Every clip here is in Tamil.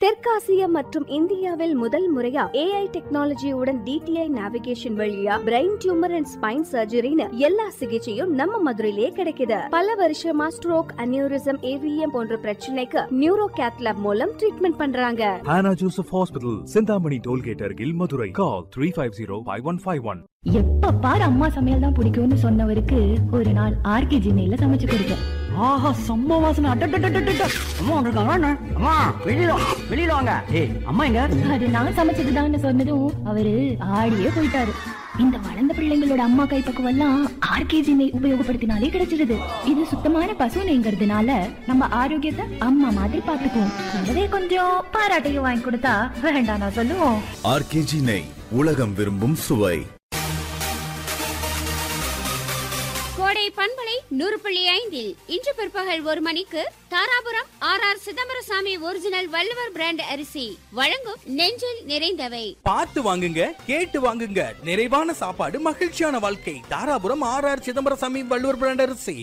தெற்காசிய மற்றும் இந்தியாவில் முதல் முறையா ஏஐ டெக்னாலஜியுடன் டிடிஐ நேவிகேஷன் வழியா பிரெயின் டியூமர் அண்ட் ஸ்பைன் சர்ஜரின்னு எல்லா சிகிச்சையும் நம்ம மதுரையிலே கிடைக்குது பல வருஷமா ஸ்ட்ரோக் அனியூரிசம் ஏவிஎம் போன்ற பிரச்சனைக்கு நியூரோ கேத்லாப் மூலம் ட்ரீட்மெண்ட் பண்றாங்க Hannah Joseph Hospital, Sindhamani Tollgate Argil, Madurai. Call 350-5151. எப்ப பாரு அம்மா சமையல் தான் பிடிக்கும்னு சொன்னவருக்கு ஒரு நாள் ஆர்கே ஜினையில சமைச்சு கொடுத்தேன் ஆஹா செம்ம வாசனை அட்டட்டட்டட்டட்ட அம்மா வந்திருக்காங்க அண்ணா. அம்மா வெளியில வா, வெளியில வாங்க ஏய் அம்மா எங்க அது நான் சமைச்சதுதான்னு சொன்னதும் அவரு ஆடியே போயிட்டாரு இந்த வளர்ந்த பிள்ளைங்களோட அம்மா கைப்பக்குவம் எல்லாம் ஆர்கேஜி நெய் உபயோகப்படுத்தினாலே கிடைச்சிடுது இது சுத்தமான பசு நெய்ங்கிறதுனால நம்ம ஆரோக்கியத்தை அம்மா மாதிரி பாத்துக்குவோம் கூடவே கொஞ்சம் பாராட்டையும் வாங்கி கொடுத்தா வேண்டாம் நான் சொல்லுவோம் ஆர்கேஜி நெய் உலகம் விரும்பும் சுவை கோடை பண்பலை நூறு புள்ளி ஐந்தில் இன்று பிற்பகல் ஒரு மணிக்கு Dharapuram R R Chidambarasamy original Valluvar brand அரிசி வழங்கும் நெஞ்சில் நிறைந்தவை பார்த்து வாங்குங்க கேட்டு வாங்குங்க நிறைவான சாப்பாடு மகிழ்ச்சியான வாழ்க்கை Dharapuram R R Chidambarasamy Valluvar brand அரிசி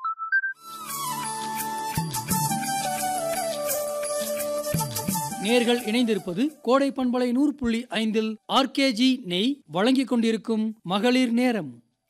நேர்கள் இணைந்திருப்பது கோடை பண்பலை நூறு புள்ளி ஐந்தில் ஆர்கேஜி நெய் வழங்கிக் கொண்டிருக்கும் மகளிர் நேரம்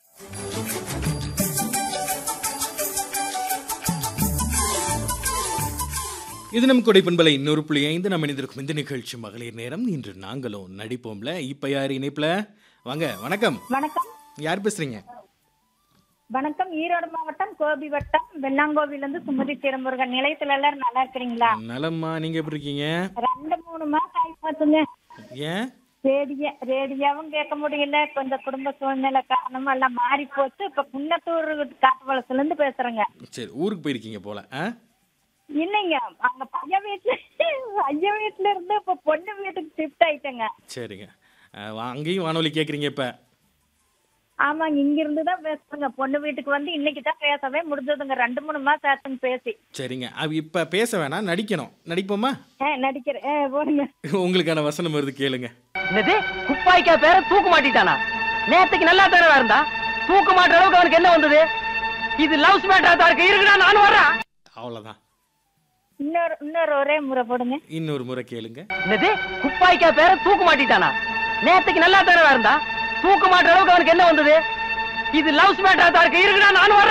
இது நம் கொடை பண்பலை நூறு புள்ளி ஐந்து நம்ம இணைந்திருக்கும் இந்த நிகழ்ச்சி மகளிர் நேரம் இன்று நாங்களும் நடிப்போம்ல இப்ப யார் இணைப்புல வாங்க வணக்கம் வணக்கம் யார் பேசுறீங்க வணக்கம் ஈரோடு மாவட்டம் கோபி வட்டம் வெள்ளாங்கோவில இருந்து சுமதி திருமுருகன் நிலையத்துல எல்லாரும் நல்லா இருக்கிறீங்களா நலம்மா நீங்க எப்படி இருக்கீங்க ரெண்டு மூணு மாசம் ஆகி பார்த்துங்க ஏன் ரேடியோ ரேடியோவும் கேட்க முடியல இப்ப இந்த குடும்ப சூழ்நிலை காரணமா எல்லாம் மாறி போச்சு இப்ப குன்னத்தூர் காட்டு வளசுல இருந்து பேசுறேங்க சரி ஊருக்கு போயிருக்கீங்க போல ஆ? இல்லைங்க அங்க பையன் வீட்டுல ஐயன் வீட்டுல இருந்து இப்ப பொண்ணு வீட்டுக்கு ஷிஃப்ட் ஆயிட்டேங்க சரிங்க ஆ, வா- அங்கேயும் வானொலி கேக்குறீங்க இப்ப ஆமாங்க இங்க இருந்து தான் பேசுறேங்க பொண்ணு வீட்டுக்கு வந்து இன்னைக்கு தான் பேசவே முடிஞ்சதுங்க ரெண்டு மூணு மாசம் ஆச்சுங்க பேசி சரிங்க அவ இப்ப பேச வேணாம் நடிக்கணும் நடிப்போமா ஆ, நடிக்கிறேன் ஆ, போடுங்க உங்களுக்கான வசனம் வருது கேளுங்க என்னது குப்பாய்க்கா பேர தூக்கு மாட்டிட்டானா நேத்துக்கு நல்லா தானே இருந்தா தூக்கு மாட்டுற அளவுக்கு அவனுக்கு என்ன வந்தது இது லவ்ஸ் மேட்டரா தான் இருக்கு இருக்குடா நானும் வர்றேன் அவ்வளவுதான் இன்னொரு இன்னொரு ஒரே முறை போடுங்க இன்னொரு முறை கேளுங்க என்னது குப்பாய்க்கா பேர தூக்கு மாட்டிட்டானா நேத்துக்கு நல்லா தானே இருந்தா தூக்கு மாட்டுற அளவுக்கு அவனுக்கு என்ன வந்தது இது லவ்ஸ் மேட்டரா தான் இருக்கு இருக்குடா நானும் வர்றேன்